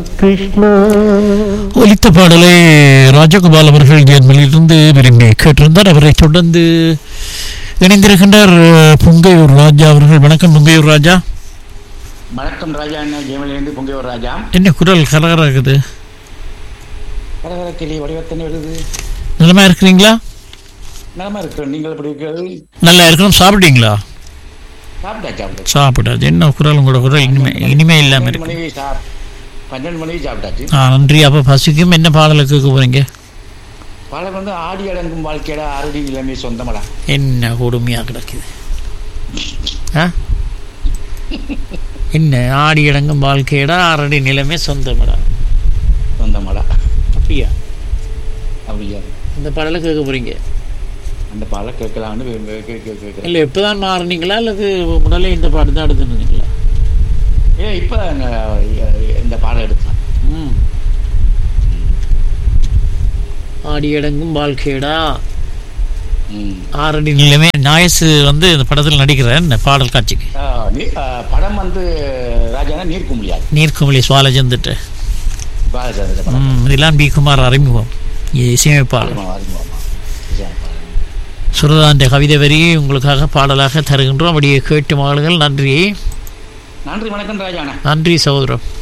ஒலித்த பாடலை ராஜகோபால் அவர்கள் ஜெர்மனியிலிருந்து விரும்பி கேட்டிருந்தார் அவரை தொடர்ந்து இணைந்திருக்கின்றார் அஹ், புங்கையூர் ராஜா அவர்கள் வணக்கம் புங்கையூர் ராஜா வணக்கம் ராஜா என்ன ஜெயமலிருந்து பொங்கியவர் ராஜா என்ன குரல் கலகரா இருக்குது கரகர கிளி வடிவத்தனை வருது நலமா இருக்கிறீங்களா நலமா இருக்கிறோம் நீங்கள் எப்படி இருக்கிறது நல்லா இருக்கணும் சாப்பிட்டீங்களா சாப்பிட்டா சாப்பிட்டா சாப்பிடாது என்ன குரல் உங்களோட குரல் இனிமே இனிமே இல்லாம பன்னெண்டு இருக்கு மணிக்கு சாப் பன்னெண்டு மணிக்கு சாப்பிட்டாச்சு ஆ நன்றி அப்போ பசிக்கும் என்ன பாடலை கேட்க போறீங்க பல வந்து ஆடி அடங்கும் வாழ்க்கையோட அறுதி நிலைமை சொந்தமடா என்ன கொடுமையாக கிடக்குது ஆ என்ன ஆடி இடங்கும் வாழ்க்கையடா அரடி நிலைமை சொந்தமடா சொந்தமடா அப்படியா அப்படியா இந்த பாடலை கேட்க போறீங்க அந்த பாலை கேட்கலாம்னு வே- வே- கே- கே- கேட்கிறேன் இல்லை எப்போதான் மாறுனீங்களா அல்லது முதல்ல இந்த பாட்டு தான் எடுத்துருந்தீங்களா ஏ இப்போ இந்த பாடம் எடுத்தேன் ம் ஆடி இடங்கும் வாழ்க்கையடா ம். ஆரடி நிலைமை நாயசு வந்து இந்த படத்தில் நடிக்கிறார் இந்த பாடல் காட்சிக்கு ஆ, நீ- ஆ, படம் வந்து ராஜானா நீர்க்க முடியாது நீர்க்குமிழி சுவாலஜந்துட்டு பாலச்சந்திர படம் ம் இதெல்லாம் பி குமார் அறிமுகம் இது இசையமைப்பாளர் ஆமா, அறிமுகமா. சரி, பாருங்க. சுரதாண்ட கவிதை வரியை உங்களுக்காக பாடலாக தருகின்றோம் அப்படியே கேட்டு மகளுங்கள் நன்றி நன்றி வணக்கம் ராஜாண்ணா நன்றி சகோதரம்